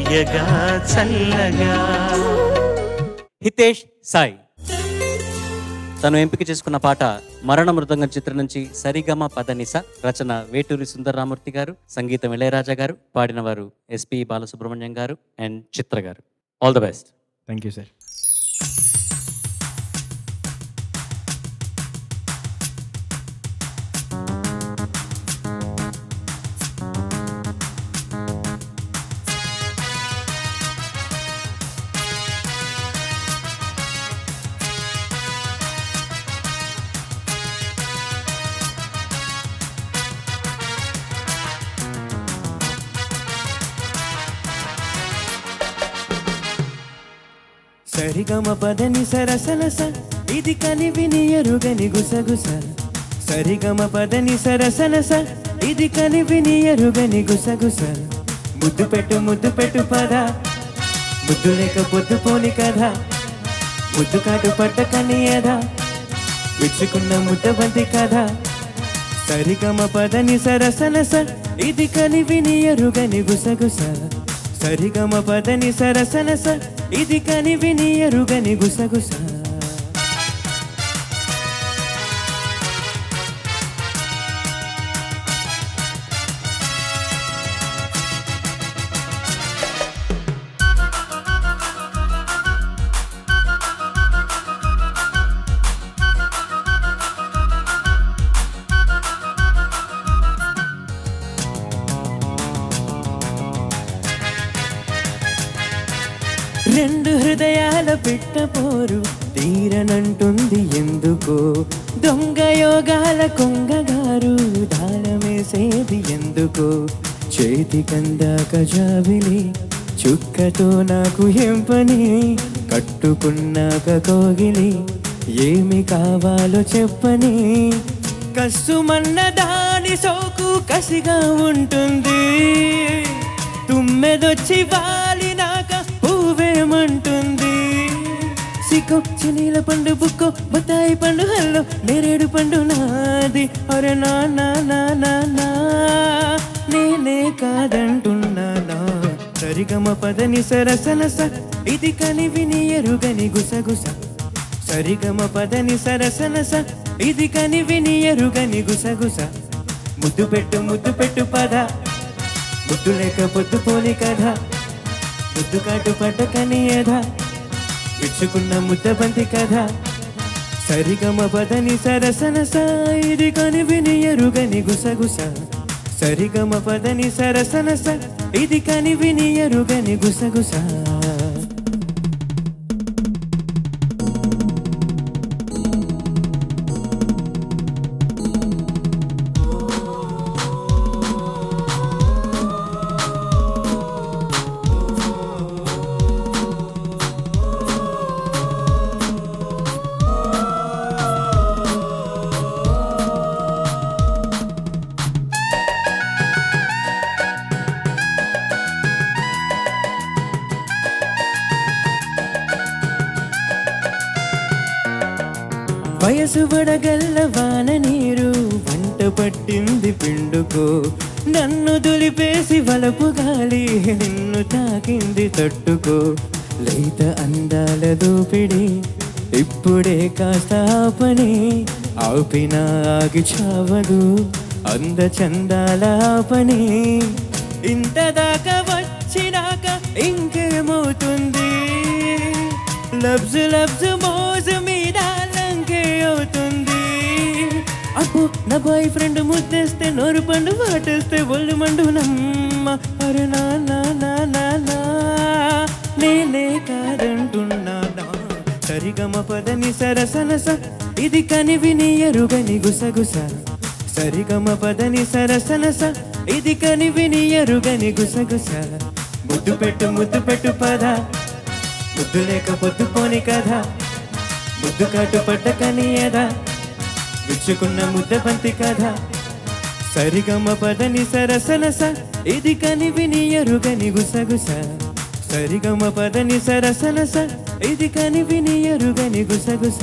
తీయగా చల్లగా హితేష్ సాయి తను ఎంపిక చేసుకున్న పాట మరణ మృదంగం చిత్రం నుంచి సరిగమ పదనిస రచన వేటూరి సుందరరామూర్తి గారు సంగీతం ఇళయరాజా గారు పాడిన వారు ఎస్పి బాలసుబ్రహ్మణ్యం గారు and Chitra garu all the best thank you sir సరిగమ పదని సరసలస ఇది కని విని ఎరుగని గుసగుస సరిగమ పదని సరసలస ఇది కని విని ఎరుగని గుసగుస ముద్దు పెట్టు ముద్దు పెట్టు పద ముద్దు లేక పొద్దు పోని కథ ముద్దు కాటు పట్ట కనియదా విచ్చుకున్న ముద్ద బంతి కథ సరిగమ పదని సరసలస ఇది కని విని ఎరుగని గుసగుస సరిగమ పదని సరసలస ఇది కని విని ఎరుగని గుసగుస రెండు హృదయాల పిట్టపోరు తీరనంటుంది ఎందుకో దొంగ యోగాల కొంగగారు దాళమేసేది ఎందుకో చేతి కందాక జాబిలి చుక్కతో నాకు ఏం పని కట్టుకున్నాక కోగిలి ఏమి కావాలో చెప్పని కస్సుమన్న దాని సోకు కసిగా ఉంటుంది తుమ్మెదొచ్చి వాలినాక పువ్వేమంటుంది సిక్కు చినీల పండు బుక్కు బత్తాయి పండు హల్లు నేరేడు పండు నాది అరే నా నా నా నా నా నేనే కాదంటున్నానా సరిగమ పదని సరసనస ఇది కని విని ఎరుగని గుసగుస సరిగమ పదని సరసనస ఇది కని విని ఎరుగని గుసగుస ముద్దు పెట్టు ముద్దు పెట్టు పద ముద్దు లేక పొద్దు పోని కథ ముద్దు కాటు పడ్డ కనియధ విచ్చుకున్న ముద్ద బంతి కథ సరిగమ పదని సరసనస ఇది కని విని ఎరుగని గుసగుస సరిగమ పదని సరసనస ఇది కని విని ఎరుగని గుసగుస వయసు వడగల్ల వాన నీరు వంట పట్టింది పిండుకో నన్ను దులిపేసి వలపు గాలి నిన్ను తాకింది తట్టుకో లేత అందాల దూపిడి ఇప్పుడే కాస్త ఆపని ఆపినా ఆగి చావదు అంద చందాల ఆపని ఇంత దాకా వచ్చినాక ఇంకేమవుతుంది లబ్జు లబ్జు మోజు మీద లంకే అవుతుంది అప్పు నా బాయ్ ఫ్రెండ్ ముద్దేస్తే నోరు పండు వాటేస్తే ఒళ్ళు మండు నమ్మ అరే నా నా నా నా నా నేనే కాదంటున్నానా సరిగమ పదని సరసనస ఇది కని విని ఎరుగని గుసగుస సరిగమ పదని సరసనస ఇది కని విని ఎరుగని గుసగుస ముద్దు పెట్టు ముద్దు పెట్టు పద ముద్దు లేక పొద్దు పోని కథ ముద్దు కాటు పడ్డ కనియదా విచ్చుకున్న ముద్ద బంతి కథ సరిగమ పదని సరసనస ఇది కని విని ఎరుగని గుసగుస సరిగమ పదని సరసనస ఇది కని విని ఎరుగని గుసగుస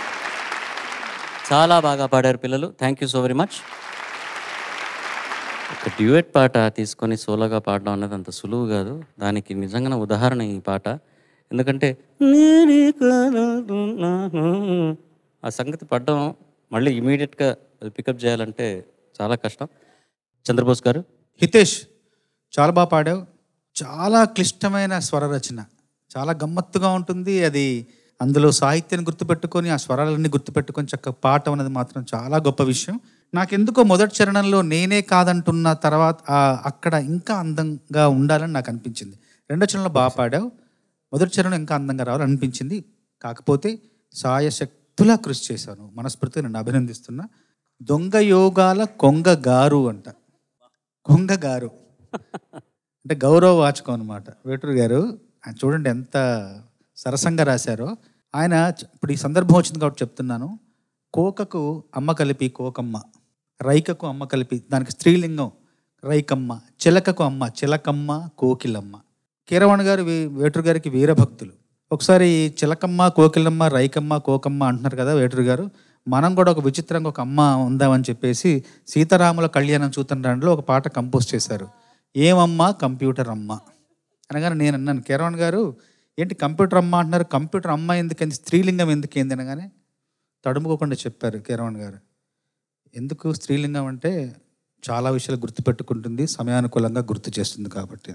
చాలా బాగా పాడారు పిల్లలు thank you so very much ఒక డ్యూయట్ పాట తీసుకొని సోలోగా పాడడం అన్నది అంత సులువు కాదు దానికి నిజంగా ఉదాహరణ ఈ పాట ఎందుకంటే నేనే కానున్నాను. ఆ సంగతి పడడం మళ్ళీ ఇమీడియట్గా అది పికప్ చేయాలంటే చాలా కష్టం చంద్రబోస్ గారు హితేష్ చాలా బాగా పాడావు చాలా క్లిష్టమైన స్వర రచన చాలా గమ్మత్తుగా ఉంటుంది అది అందులో సాహిత్యాన్ని గుర్తుపెట్టుకొని ఆ స్వరాలన్నీ గుర్తుపెట్టుకొని చక్క పాట అనేది మాత్రం చాలా గొప్ప విషయం నాకెందుకో మొదటి చరణంలో నేనే కాదంటున్న తర్వాత ఆ అక్కడ ఇంకా అందంగా ఉండాలని నాకు అనిపించింది రెండో చరణంలో బాగా పాడావు మొదటి చరణం ఇంకా అందంగా రావాలని అనిపించింది కాకపోతే సాయశక్తులా కృషి చేశాను మనస్ఫూర్తిగా నన్ను అభినందిస్తున్నా దొంగ యోగాల కొంగ గారు అంట కొంగ గారు అంటే గౌరవ వాచకం అనమాట వేటూరు గారు ఆయన చూడండి ఎంత సరసంగా రాశారో ఆయన చ- ఇప్పుడు ఈ సందర్భం వచ్చింది కాబట్టి చెప్తున్నాను కోకకు అమ్మ కలిపి కోకమ్మ రైకకు అమ్మ కలిపి దానికి స్త్రీలింగం రైకమ్మ చిలకకు అమ్మ చిలకమ్మ కోకిలమ్మ కీరవాణి గారు వీ- వేటూరు గారికి వీరభక్తులు ఒకసారి ఈ చిలకమ్మ కోకిలమ్మ రైకమ్మ కోకమ్మ అంటున్నారు కదా వేటూరు గారు మనం కూడా ఒక విచిత్రంగా ఒక అమ్మ ఉందామని చెప్పేసి సీతారాముల కళ్యాణం చూతండ్రంలో ఒక పాట కంపోజ్ చేశారు ఏమమ్మా కంప్యూటర్ అమ్మ అనగానే నేను అన్నాను కిరణ్ గారు ఏంటి కంప్యూటర్ అమ్మ అంటున్నారు కంప్యూటర్ అమ్మ ఎందుకని స్త్రీలింగం ఎందుకేంది అనగానే తడుముకోకుండా చెప్పారు కిరణ్ గారు ఎందుకు స్త్రీలింగం అంటే చాలా విషయాలు గుర్తుపెట్టుకుంటుంది సమయానుకూలంగా గుర్తు చేస్తుంది కాబట్టి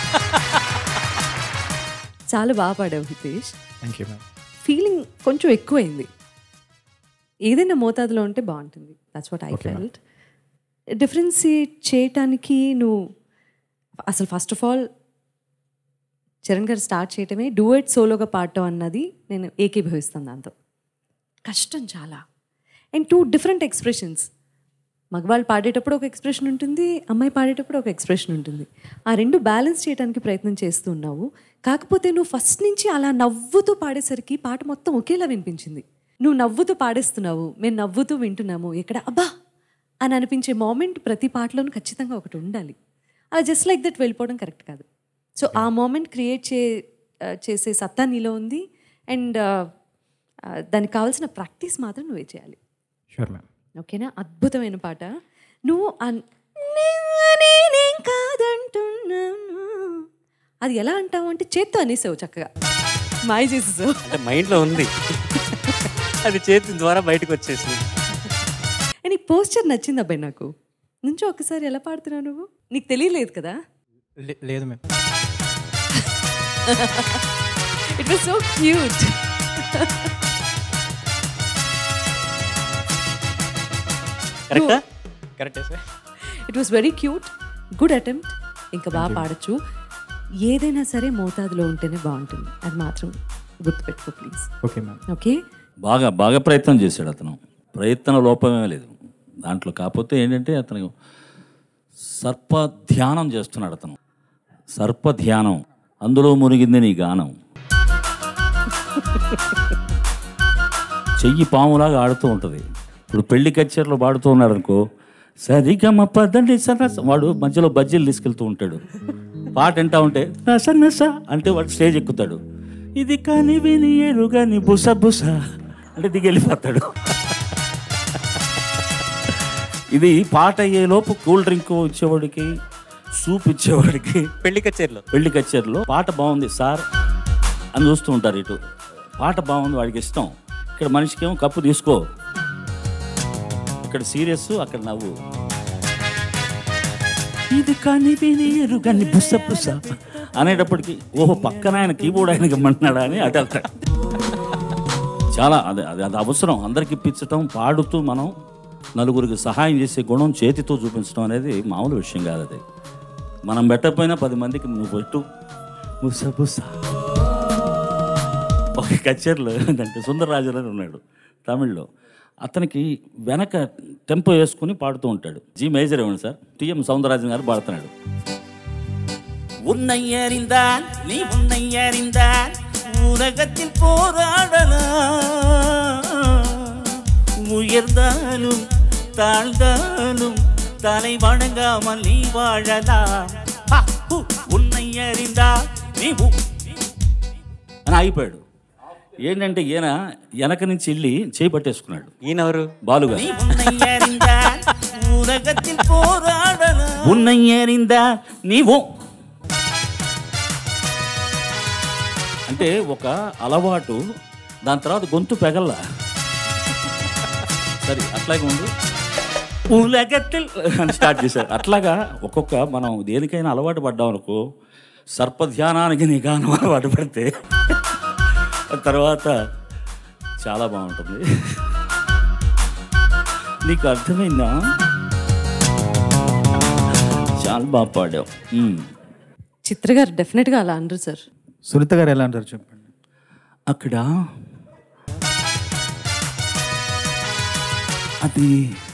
చాలా బాగా పాడావు Hitesh thank you ma'am feeling కొంచెం ఎక్కువైంది ఏదైనా మోతాదులో ఉంటే బాగుంటుంది that's what I felt differentiate చేయటానికి నువ్వు అసలు ఫస్ట్ ఆఫ్ ఆల్ చరణ్ గారు స్టార్ట్ చేయటమే డూయట్ సోలోగా పాడటం అన్నది నేను ఏకీభవిస్తాను దాంతో కష్టం చాలా అండ్ టూ డిఫరెంట్ ఎక్స్ప్రెషన్స్ మగవాళ్ళు పాడేటప్పుడు ఒక ఎక్స్ప్రెషన్ ఉంటుంది అమ్మాయి పాడేటప్పుడు ఒక ఎక్స్ప్రెషన్ ఉంటుంది ఆ రెండు బ్యాలెన్స్ చేయడానికి ప్రయత్నం చేస్తూ ఉన్నావు కాకపోతే నువ్వు ఫస్ట్ నుంచి అలా నవ్వుతూ పాడేసరికి పాట మొత్తం ఒకేలా వినిపించింది నువ్వు నవ్వుతూ పాడేస్తున్నావు మేము నవ్వుతూ వింటున్నాము ఇక్కడ అబ్బా అని అనిపించే మూమెంట్ ప్రతి పాటలోనూ ఖచ్చితంగా ఒకటి ఉండాలి అలా జస్ట్ లైక్ దట్ వెళ్ళిపోవడం కరెక్ట్ కాదు సో ఆ మూమెంట్ క్రియేట్ చే ఆ, చేసే సత్తా నీలో ఉంది అండ్ దానికి కావాల్సిన ప్రాక్టీస్ మాత్రం నువ్వే చేయాలి షూర్ మ్యామ్ ఓకేనా అద్భుతమైన పాట నువ్వు అన్- నే- నేనేం కాదంటున్నాను అది ఎలా అంటావు అంటే చేత్తో అనేసావు చక్కగా మాయ చేసేసావు అంటే మైండ్లో ఉంది అది చేతి ద్వారా బయటకు వచ్చేసింది నీ పోస్చర్ నచ్చింది అబ్బాయి నాకు నుంచో ఒకసారి ఎలా పాడుతున్నావు నువ్వు నీకు తెలియలేదు కదా లే- లేదు ma'am it was so cute కరెక్టా కరెక్టే sir it was very cute good attempt ఇంకా బాగా పాడచ్చు ఏదైనా సరే మోతాదులో ఉంటేనే బాగుంటుంది అది మాత్రం గుర్తుపెట్టుకో ప్లీజ్ ఓకే మ్యామ్ ఓకే బాగా బాగా ప్రయత్నం చేశాడు అతను ప్రయత్న లోపమే లేదు దాంట్లో కాకపోతే ఏంటంటే అతను సర్ప ధ్యానం చేస్తున్నాడు అతను సర్ప ధ్యానం అందులో మునిగింది నీ గానం చెయ్యి పాములాగా ఆడుతూ ఉంటుంది ఇప్పుడు పెళ్లి కచేరీలో పాడుతూ ఉన్నాడు అనుకో సరిగమ పదండి సరస వాడు మధ్యలో బజ్జీలు తీసుకెళ్తూ ఉంటాడు పాట వింటా ఉంటే నస నస అంటే వాడు స్టేజ్ ఎక్కుతాడు ఇది కాని విని ఎరుగని బుస బుస అంటే దిగి వెళ్ళిపోతాడు ఇది పాట అయ్యేలోపు కూల్ డ్రింక్ ఇచ్చేవాడికి సూప్ ఇచ్చేవాడికి పెళ్లి కచేరీలో పెళ్లి కచేరీలో పాట బాగుంది సార్ అని చూస్తూ ఉంటారు ఇటు పాట బాగుంది వాడికి ఇష్టం ఇక్కడ మనిషికి ఏమో కప్పు తీసుకో ఇక్కడ సీరియస్ అక్కడ నవ్వు ఇది కానీ విని ఎరుగని బుస బుస అనేటప్పటికి ఓహో పక్కన ఆయన కీబోర్డ్ ఆయన గమ్మంటున్నాడా అని అటు వెళ్తాడు చాలా అది అది అది అవసరం అందరికి ఇప్పించటం పాడుతూ మనం నలుగురికి సహాయం చేసే గుణం చేతితో చూపించడం అనేది మామూలు విషయం కాదు అది మనం పెట్టకపోయినా పది మందికి నువ్వు పెట్టు బుస బుస ఒక కచేరీలో ఏంటంటే సుందరరాజు అని ఉన్నాడు తమిళ్లో అతనికి వెనక టెంపో వేసుకుని పాడుతూ ఉంటాడు జీ మేజర్ ఇవ్వండి సార్ టిఎం సౌందరరాజన్ గారు పాడుతున్నాడు உன்னை அறிந்தால் நீ உன்னை அறிந்தால் உலகத்தில் போராடலாம் உயர்ந்தாலும் தாழ்ந்தாலும் தலை வணங்காமல் நீ வாழலாம் ஹா, ஹு, உன்னை அறிந்தா நீ ఉ- అని ఆగిపోయాడు ఏంటంటే ఈయన వెనక నుంచి వెళ్ళి చేయి పట్టేసుకున్నాడు ఈయనెవరు బాలుగా நீ உன்னை அறிந்தால் உலகத்தில் போராடலாம் ఉన్న ఏరిందా నీవు అంటే ఒక అలవాటు దాని తర్వాత గొంతు పెగల్లా సరే అట్లాగే ఉండు ఊలగత్తెల్ అని స్టార్ట్ చేశారు అట్లాగా ఒక్కొక్క మనం దేనికైనా అలవాటు పడ్డాం అనుకో సర్పధ్యానానికి నిగానం అలవాటు పడితే తర్వాత చాలా బాగుంటుంది నీకు అర్థమైందా చాలా బాగా పాడావు ఉమ్. చిత్ర గారు డెఫినెట్గా అలా అనరు సార్ సునీత గారు ఎలా అంటారు చెప్పండి అక్కడ అది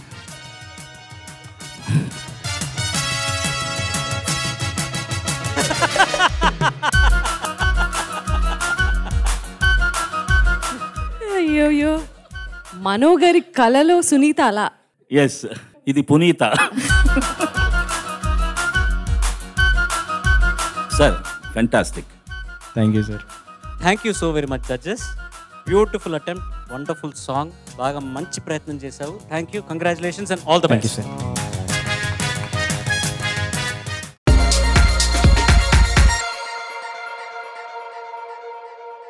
అయ్యోయ్యో మనో గారి కళలో సునీత అలా ఎస్ ఇది Punitha sir fantastic thank you sir thank you so very much judges beautiful attempt wonderful song బాగా మంచి ప్రయత్నం చేశావు thank you congratulations and all the thank you best sir